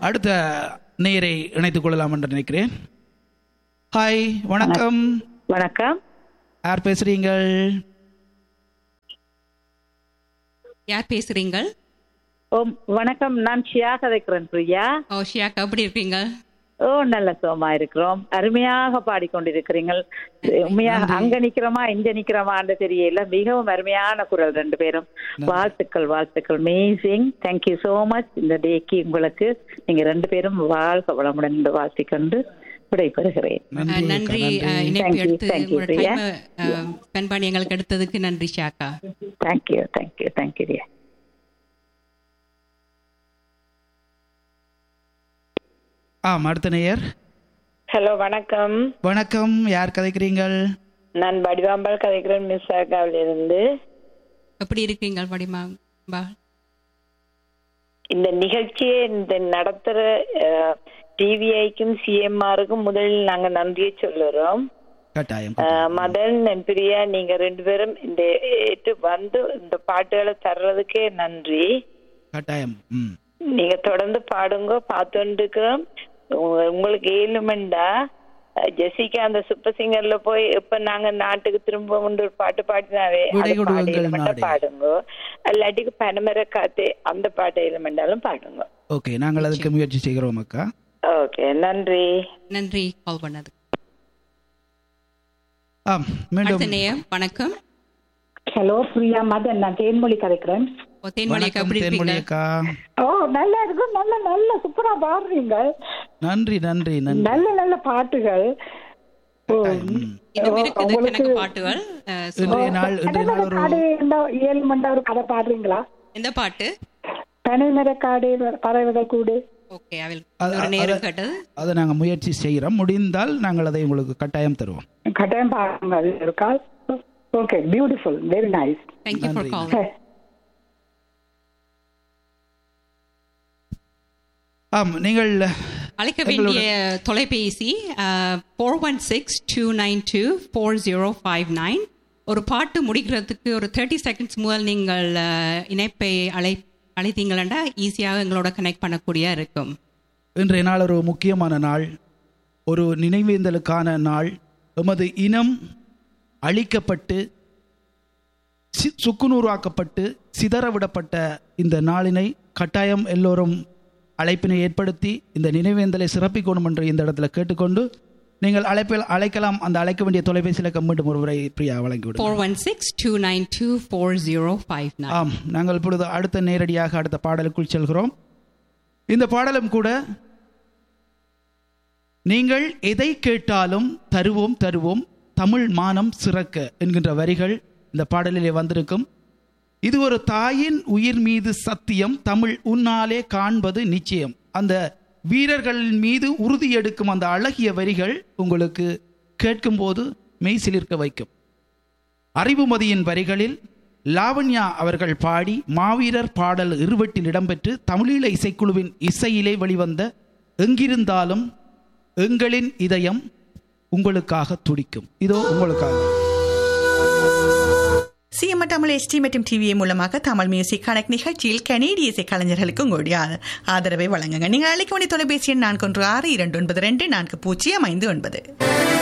அடுத்த நேரை இணைத்துக் கொள்ளலாம் என்று நினைக்கிறேன் ஹாய் வணக்கம் வணக்கம் யார் பேசுறீங்கள் யார் பேசுறீங்கள் ஓ வணக்கம் நான் ஷியா கதைக்கிறேன் பிரியா ஓ ஷியாக்கா எப்படி இருக்கீங்க ஓ நல்ல சுகமா இருக்கிறோம் அருமையாக பாடிக்கொண்டிருக்கிறீர்கள் உண்மையாக அங்க நிக்கிறோமா இங்க நிக்கிறோமான்னு தெரியல மிகவும் அருமையான குரல் ரெண்டு பேரும் வாழ்த்துக்கள் வாழ்த்துக்கள் அமேசிங் தேங்க்யூ சோ மச் இந்த டேக்கு உங்களுக்கு நீங்க ரெண்டு பேரும் வாழ்க வளமுடன் என்று வாழ்த்திக்கொண்டு விடைபெறுகிறேன் அஹ், அக்கா, நன்றி அஹ், இணைப்பு Thank you, எடுத்து thank you, உங்களோட பிரியா. டைம் ஸ்பெண்ட் பண்ணி எங்களுக்கு எடுத்ததுக்கு நன்றி ஷியாக்கா தேங்க்யூ தேங்க்யூ தேங்க்யூ டியா ஆம் அடுத்த நேயர் ஹலோ வணக்கம் வணக்கம் யார் கதைக்கிறீங்கள் நான் வடிவாம்பாள் கதைக்கிறேன் மிஸ் ஆகாவில் இருந்து எப்படி இருக்கீங்க வடிமா பா இந்த நிகழ்ச்சியை இந்த நடத்துற டிவிஐக்கும் சிஎம்ஆருக்கும் முதலில் நாங்க நன்றியை சொல்லுறோம் கட்டாயம் அஹ், மதன் and பிரியா நீங்க ரெண்டு பேரும் இந்த ஏற்று வந்து இந்த பாட்டுகளை தர்றதுக்கே நன்றி கட்டாயம் ம் நீங்க தொடர்ந்து பாடுங்க பார்த்துருக்கிறோம் உங்களுக்கு ஏழுமெண்டா ஜெசிகா அந்த சூப்பர் சிங்கர்ல போய் இப்ப நாங்க நாட்டுக்கு திரும்ப ஒரு பாட்டு பாடினாவே விடை அது கொடுங்கள் பாட்டு ஏழுமெண்டா நாடே. பாடுங்க இல்லாட்டிக்கு பனமர காத்தே அந்த பாட்டு ஏழுமெண்டாலும் பாடுங்க ஓகே நாங்கள் அதுக்கு முயற்சி செய்கிறோம் அக்கா ஓகே நன்றி நன்றி கால் பண்ணது ஆம் மீண்டும் அடுத்த நேயம் வணக்கம் ஹலோ பிரியா மதன் நான் தேன்மொழி கதைக்கிறேன் ஓ, தேன்மொழி அக்கா வணக்கம் எப்படி தேன்மொழி இருக்கீங்க அக்கா ஓ நல்லா இருக்கும் நல்ல நல்ல சூப்பரா பாடுறீங்க நன்றி நன்றி நன்றி நல்ல நல்ல பாட்டுகள் ஓ, ம். இன்னும் இருக்குது உங்களுக்கு- கணக்கு பாட்டுகள் அஹ், so, இன்றைய நாள் இன்றைய நாள் ஒரு காடு இருந்தா ஏழு மண்டா ஒரு கதை பாடுறீங்களா எந்த பாட்டு பனைமர காடு பறவைகள் கூடு ஓகே அவள் அது- ஒரு அது- நேரம் கேட்டது அதை நாங்கள் முயற்சி செய்கிறோம் முடிந்தால் நாங்கள் அதை உங்களுக்கு கட்டாயம் தருவோம் கட்டாயம் பாருங்க அது ஒரு call okay beautiful very nice thank you for நன்றி. கால் ஆம் நீங்கள் அழைக்க வேண்டிய தொலைபேசி four one six two nine two four zero five nine ஒரு பாட்டு முடிக்கிறதுக்கு ஒரு தேர்ட்டி செகண்ட்ஸ் முதல் நீங்கள் அஹ், இணைப்பை அழை அழைத்தீங்களா ஈஸியாக எங்களோட கனெக்ட் பண்ணக்கூடிய இருக்கும் இன்றைய நாள் ஒரு முக்கியமான நாள் ஒரு நினைவேந்தலுக்கான நாள் எமது இனம் அழிக்கப்பட்டு சி- சுக்குநூறாக்கப்பட்டு சிதறவிடப்பட்ட இந்த நாளினை கட்டாயம் எல்லோரும் அழைப்பினை ஏற்படுத்தி இந்த நினைவேந்தலை சிறப்பிக்கணும் என்று இந்த இடத்துல கேட்டுக்கொண்டு நீங்கள் அழைப்பில் அழைக்கலாம் அந்த அழைக்க வேண்டிய தொலைபேசி இலக்கம் மீண்டும் ஒருமுறை பிரியா வழங்கிவிடும் four one six two nine two four zero five nine ஆம் நாங்கள் இப்பொழுது அடுத்த நேரடியாக அடுத்த பாடலுக்குள் செல்கிறோம் இந்த பாடலும் கூட நீங்கள் எதை கேட்டாலும் தருவோம் தருவோம் தமிழ் மானம் சிறக்க என்கின்ற வரிகள் இந்த பாடலிலே வந்திருக்கும் இது ஒரு தாயின் உயிர் மீது சத்தியம் தமிழ் உன்னாலே காண்பது நிச்சயம் அந்த வீரர்களின் மீது உறுதி எடுக்கும் அந்த அழகிய வரிகள் உங்களுக்கு கேட்கும்போது மெய் சிலிர்க்க வைக்கும் அறிவுமதியின் வரிகளில் லாவண்யா அவர்கள் பாடி மாவீரர் பாடல் இருவட்டில் இடம்பெற்று தமிழீழ இசைக்குழுவின் இசையிலே வெளிவந்த எங்கிருந்தாலும் எங்களின் இதயம் உங்களுக்காக துடிக்கும் இதோ உங்களுக்காக சிஎம் தமிழ் எஸ்டி மற்றும் டிவிஏ மூலமாக தமிழ் மியூசிக் கனெக்ட் நிகழ்ச்சியில் கனேடிய இசை கலைஞர்களுக்கு உங்களுடைய ஆத- ஆதரவை வழங்குங்க நீங்கள் அழைக்க வேண்டிய தொலைபேசி எண் நான்கு ஒன்று ஆறு இரண்டு ஒன்பது ரெண்டு நான்கு பூஜ்ஜியம் ஐந்து ஒன்பது